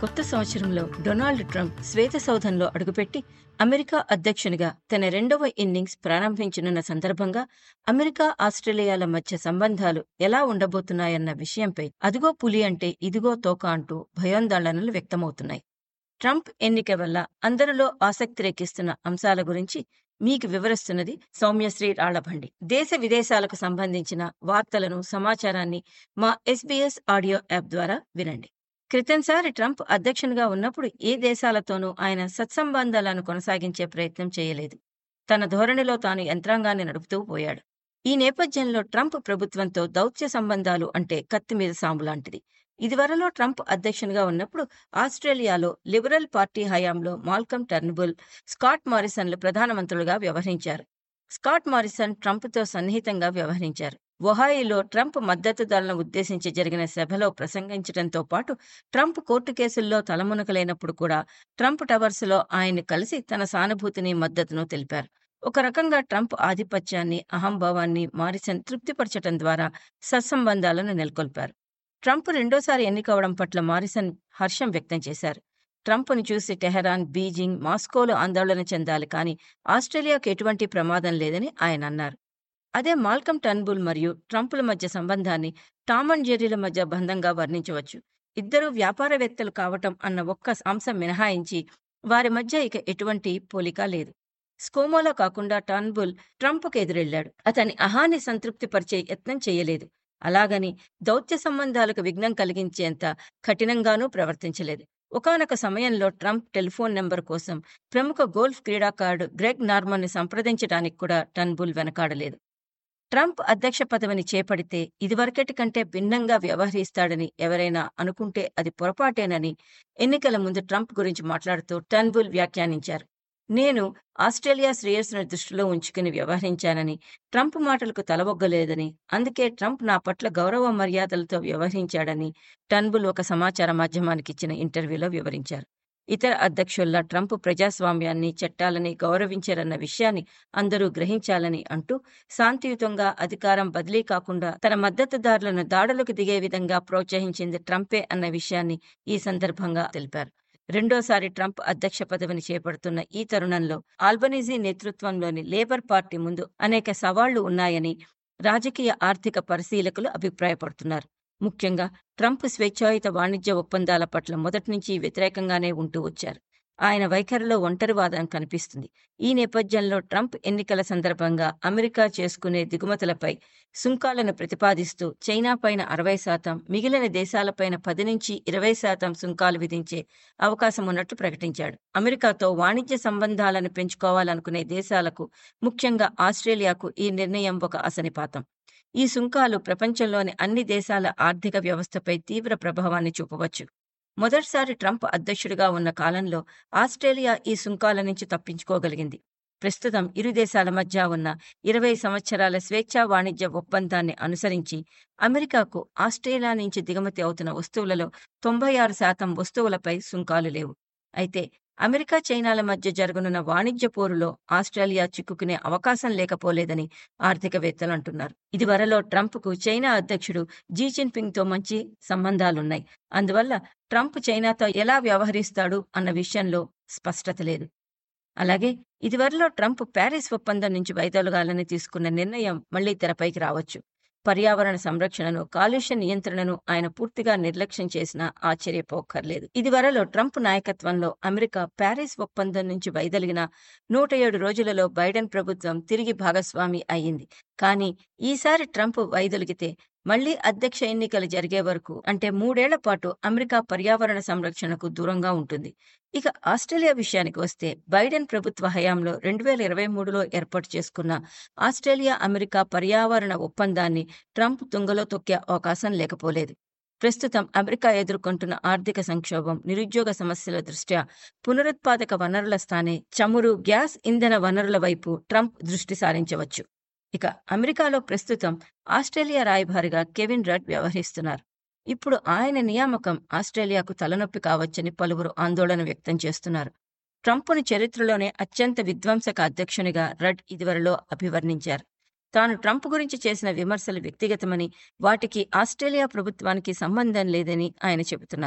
కొత్త సంవత్సరంలో Donald Trump శ్వేత సౌధంలో అడుగుపెట్టి అమెరికా అధ్యక్షునిగా తన రెండవ ఇన్నింగ్స్ ప్రారంభించనున్న సందర్భంగా అమెరికా ఆస్ట్రేలియాల మధ్య సంబంధాలు ఎలా ఉండబోతున్నాయన్న విషయంపై అదిగో పులి అంటే ఇదిగో తోక అంటూ భయోందోళనలు వ్యక్తమవుతున్నాయి ట్రంప్ ఎన్నిక వల్ల అందరిలో ఆసక్తి రేకిస్తున్న అంశాల గురించి మీకు వివరిస్తున్నది సౌమ్యశ్రీ రాళ్లభండి దేశ విదేశాలకు సంబంధించిన వార్తలను సమాచారాన్ని మా ఎస్బీఎస్ ఆడియో యాప్ ద్వారా వినండి క్రితంసారి ట్రంప్ అధ్యక్షునిగా ఉన్నప్పుడు ఏ దేశాలతోనూ ఆయన సత్సంబంధాలను కొనసాగించే ప్రయత్నం చేయలేదు తన ధోరణిలో తాను యంత్రాంగాన్ని నడుపుతూ పోయాడు ఈ నేపథ్యంలో ట్రంప్ ప్రభుత్వంతో దౌత్య సంబంధాలు అంటే కత్తి మీద సాము లాంటిది ఇదివరలో ట్రంప్ అధ్యక్షునిగా ఉన్నప్పుడు ఆస్ట్రేలియాలో లిబరల్ పార్టీ హయాంలో మాల్కమ్ టర్న్బుల్ స్కాట్ మారిసన్లు ప్రధానమంత్రులుగా వ్యవహరించారు స్కాట్ మారిసన్ ట్రంప్తో సన్నిహితంగా వ్యవహరించారు ఒహాయిలో ట్రంప్ మద్దతుదారులను ఉద్దేశించి జరిగిన సభలో ప్రసంగించడంతో పాటు ట్రంప్ కోర్టు కేసుల్లో తలమునకలైనప్పుడు కూడా ట్రంప్ టవర్స్లో ఆయన్ని కలిసి తన సానుభూతిని మద్దతును తెలిపారు ఒక రకంగా ట్రంప్ ఆధిపత్యాన్ని అహంభావాన్ని మారిసన్ తృప్తిపరచడం ద్వారా సత్సంబంధాలను నెలకొల్పారు ట్రంప్ రెండోసారి ఎన్నికవడం పట్ల మారిసన్ హర్షం వ్యక్తం చేశారు ట్రంప్ను చూసి టెహరాన్ బీజింగ్ మాస్కోలో ఆందోళన చెందాలి కానీ ఆస్ట్రేలియాకు ఎటువంటి ప్రమాదం లేదని ఆయన అన్నారు అదే మాల్కమ్ టర్న్బుల్ మరియు ట్రంపుల మధ్య సంబంధాన్ని టామ్ అండ్ జెర్రీల మధ్య బంధంగా వర్ణించవచ్చు ఇద్దరు వ్యాపారవేత్తలు కావటం అన్న ఒక్క అంశం మినహాయించి వారి మధ్య ఇక ఎటువంటి పోలిక లేదు స్కోమోలో కాకుండా టర్న్బుల్ ట్రంప్కు ఎదురెళ్లాడు అతని అహాన్ని సంతృప్తిపరిచే యత్నం చేయలేదు అలాగని దౌత్య సంబంధాలకు విఘ్నం కలిగించేంత కఠినంగానూ ప్రవర్తించలేదు ఒకనొక సమయంలో ట్రంప్ టెలిఫోన్ నెంబర్ కోసం ప్రముఖ గోల్ఫ్ క్రీడాకారుడు గ్రెగ్ నార్మన్ని సంప్రదించడానికి కూడా టర్న్బుల్ వెనకాడలేదు ట్రంప్ అధ్యక్ష పదవిని చేపడితే ఇదివరకటి కంటే భిన్నంగా వ్యవహరిస్తాడని ఎవరైనా అనుకుంటే అది పొరపాటేనని ఎన్నికల ముందు ట్రంప్ గురించి మాట్లాడుతూ టర్న్బుల్ వ్యాఖ్యానించారు నేను ఆస్ట్రేలియా శ్రేయస్సును దృష్టిలో ఉంచుకుని వ్యవహరించానని ట్రంప్ మాటలకు తలవొగ్గలేదని అందుకే ట్రంప్ నా పట్ల గౌరవ మర్యాదలతో వ్యవహరించాడని టర్న్బుల్ ఒక సమాచార మాధ్యమానికి ఇచ్చిన ఇంటర్వ్యూలో వివరించారు ఇతర అధ్యక్షుల్లా ట్రంప్ ప్రజాస్వామ్యాన్ని చట్టాలని గౌరవించారన్న విషయాన్ని అందరూ గ్రహించాలని అంటూ శాంతియుతంగా అధికారం బదిలీ కాకుండా తన మద్దతుదారులను దాడులకు దిగే విధంగా ప్రోత్సహించింది ట్రంపే అన్న విషయాన్ని ఈ సందర్భంగా తెలిపారు రెండోసారి ట్రంప్ అధ్యక్ష పదవిని చేపడుతున్న ఈ తరుణంలో ఆల్బనీజీ నేతృత్వంలోని లేబర్ పార్టీ ముందు అనేక సవాళ్లు ఉన్నాయని రాజకీయ ఆర్థిక పరిశీలకులు అభిప్రాయపడుతున్నారు ముఖ్యంగా ట్రంప్ స్వేచ్ఛాయుత వాణిజ్య ఒప్పందాల పట్ల మొదటి నుంచి వ్యతిరేకంగానే ఉంటూ వచ్చారు ఆయన వైఖరిలో ఒంటరివాదం కనిపిస్తుంది ఈ నేపథ్యంలో ట్రంప్ ఎన్నికల సందర్భంగా అమెరికా చేసుకునే దిగుమతులపై సుంకాలను ప్రతిపాదిస్తూ చైనా పైన అరవై శాతం మిగిలిన దేశాలపైన పది నుంచి ఇరవై శాతం సుంకాలు విధించే అవకాశం ఉన్నట్లు ప్రకటించాడు అమెరికాతో వాణిజ్య సంబంధాలను పెంచుకోవాలనుకునే దేశాలకు ముఖ్యంగా ఆస్ట్రేలియాకు ఈ నిర్ణయం ఒక అసనిపాతం ఈ సుంకాలు ప్రపంచంలోని అన్ని దేశాల ఆర్థిక వ్యవస్థపై తీవ్ర ప్రభావాన్ని చూపవచ్చు మొదటిసారి ట్రంప్ అధ్యక్షుడిగా ఉన్న కాలంలో ఆస్ట్రేలియా ఈ సుంకాల నుంచి తప్పించుకోగలిగింది ప్రస్తుతం ఇరు దేశాల మధ్య ఉన్న ఇరవై సంవత్సరాల స్వేచ్ఛా వాణిజ్య ఒప్పందాన్ని అనుసరించి అమెరికాకు ఆస్ట్రేలియా నుంచి దిగుమతి అవుతున్న వస్తువులలో తొంభై ఆరు శాతం వస్తువులపై సుంకాలు లేవు అయితే అమెరికా చైనాల మధ్య జరగనున్న వాణిజ్య పోరులో ఆస్ట్రేలియా చిక్కుకునే అవకాశం లేకపోలేదని ఆర్థికవేత్తలు అంటున్నారు ఇదివరలో ట్రంప్కు చైనా అధ్యక్షుడు జీ జిన్పింగ్ తో మంచి సంబంధాలున్నాయి అందువల్ల ట్రంప్ చైనాతో ఎలా వ్యవహరిస్తాడు అన్న విషయంలో స్పష్టత లేదు అలాగే ఇదివరలో ట్రంప్ ప్యారిస్ ఒప్పందం నుంచి వైదొలగాలని తీసుకున్న నిర్ణయం మళ్లీ తెరపైకి రావచ్చు పర్యావరణ సంరక్షణను కాలుష్య నియంత్రణను ఆయన పూర్తిగా నిర్లక్ష్యం చేసినా ఆశ్చర్యపోక్కర్లేదు ఇదివరలో ట్రంప్ నాయకత్వంలో అమెరికా ప్యారిస్ ఒప్పందం నుంచి వైదొలిగిన నూట ఏడు రోజులలో బైడెన్ ప్రభుత్వం తిరిగి భాగస్వామి అయ్యింది కానీ ఈసారి ట్రంప్ వైదొలిగితే మళ్లీ అధ్యక్ష ఎన్నికలు జరిగే వరకు అంటే మూడేళ్ల పాటు అమెరికా పర్యావరణ సంరక్షణకు దూరంగా ఉంటుంది ఇక ఆస్ట్రేలియా విషయానికి వస్తే బైడెన్ ప్రభుత్వ హయాంలో రెండు వేల ఇరవై మూడులో ఏర్పాటు చేసుకున్న ఆస్ట్రేలియా అమెరికా పర్యావరణ ఒప్పందాన్ని ట్రంప్ తుంగలో తొక్కే అవకాశం లేకపోలేదు ప్రస్తుతం అమెరికా ఎదుర్కొంటున్న ఆర్థిక సంక్షోభం నిరుద్యోగ సమస్యల దృష్ట్యా పునరుత్పాదక వనరుల స్థానే చమురు గ్యాస్ ఇంధన వనరుల వైపు ట్రంప్ దృష్టి సారించవచ్చు ఇక అమెరికాలో ప్రస్తుతం ఆస్ట్రేలియా రాయబారిగా కెవిన్ రడ్ వ్యవహరిస్తున్నారు ఇప్పుడు ఆయన నియామకం ఆస్ట్రేలియాకు తలనొప్పి కావచ్చని పలువురు ఆందోళన వ్యక్తం చేస్తున్నారు ట్రంప్ను చరిత్రలోనే అత్యంత విధ్వంసక అధ్యక్షునిగా రడ్ ఇదివరలో అభివర్ణించారు తాను ట్రంప్ గురించి చేసిన విమర్శలు వ్యక్తిగతమని వాటికి ఆస్ట్రేలియా ప్రభుత్వానికి సంబంధం లేదని ఆయన చెబుతున్నారు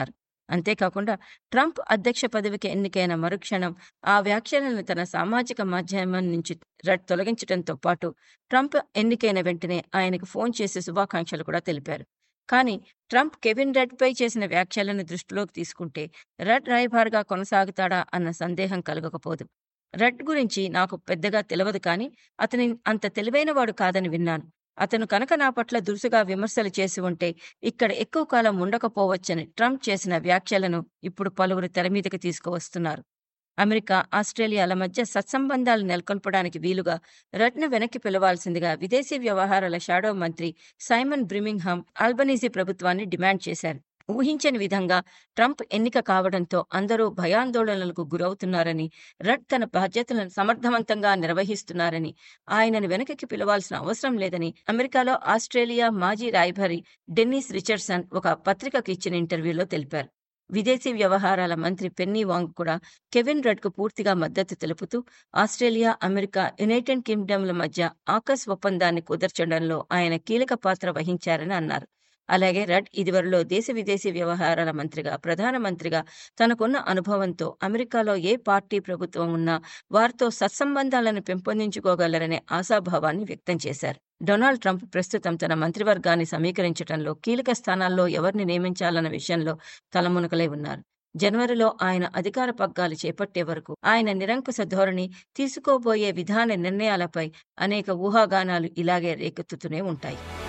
అంతేకాకుండా ట్రంప్ అధ్యక్ష పదవికి ఎన్నికైన మరుక్షణం ఆ వ్యాఖ్యలను తన సామాజిక మాధ్యమం నుంచి రడ్ తొలగించడంతో పాటు ట్రంప్ ఎన్నికైన వెంటనే ఆయనకు ఫోన్ చేసి శుభాకాంక్షలు కూడా తెలిపారు కానీ ట్రంప్ కెవిన్ రడ్పై చేసిన వ్యాఖ్యలను దృష్టిలోకి తీసుకుంటే రడ్ రాయబారిగా కొనసాగుతాడా అన్న సందేహం కలగకపోదు రడ్ గురించి నాకు పెద్దగా తెలియదు కానీ అతని అంత తెలివైనవాడు కాదని విన్నాను అతను కనుక నా పట్ల దురుసుగా విమర్శలు చేసి ఉంటే ఇక్కడ ఎక్కువ కాలం ఉండకపోవచ్చని ట్రంప్ చేసిన వ్యాఖ్యలను ఇప్పుడు పలువురు తెరమీదకి తీసుకువస్తున్నారు అమెరికా ఆస్ట్రేలియాల మధ్య సత్సంబంధాలు నెలకొల్పడానికి వీలుగా రడ్ను వెనక్కి పిలవాల్సిందిగా విదేశీ వ్యవహారాల షాడో మంత్రి సైమన్ బ్రిమింగ్హామ్ ఆల్బనీజీ ప్రభుత్వాన్ని డిమాండ్ చేశారు ఊహించని విధంగా ట్రంప్ ఎన్నిక కావడంతో అందరూ భయాందోళనలకు గురవుతున్నారని రడ్ తన బాధ్యతలను సమర్థవంతంగా నిర్వహిస్తున్నారని ఆయనను వెనక్కి పిలవాల్సిన అవసరం లేదని అమెరికాలో ఆస్ట్రేలియా మాజీ రాయభారి డెన్నిస్ రిచర్డ్సన్ ఒక పత్రికకు ఇచ్చిన ఇంటర్వ్యూలో తెలిపారు విదేశీ వ్యవహారాల మంత్రి పెన్నీ వాంగ్ కూడా కెవిన్ రడ్కు పూర్తిగా మద్దతు తెలుపుతూ ఆస్ట్రేలియా అమెరికా యునైటెడ్ కింగ్డమ్ల మధ్య ఆకస్ ఒప్పందాన్ని కుదర్చడంలో ఆయన కీలక పాత్ర వహించారని అన్నారు అలాగే రడ్ ఇదివరలో దేశ విదేశీ వ్యవహారాల మంత్రిగా ప్రధానమంత్రిగా తనకున్న అనుభవంతో అమెరికాలో ఏ పార్టీ ప్రభుత్వం ఉన్నా వారితో సత్సంబంధాలను పెంపొందించుకోగలరనే ఆశాభావాన్ని వ్యక్తం చేశారు డొనాల్డ్ ట్రంప్ ప్రస్తుతం తన మంత్రివర్గాన్ని సమీకరించడంలో కీలక స్థానాల్లో ఎవరిని నియమించాలన్న విషయంలో తలమునకలై ఉన్నారు జనవరిలో ఆయన అధికార పగ్గాలు చేపట్టే వరకు ఆయన నిరంకుశ ధోరణి తీసుకోబోయే విధాన నిర్ణయాలపై అనేక ఊహాగానాలు ఇలాగే రేకెత్తుతూనే ఉంటాయి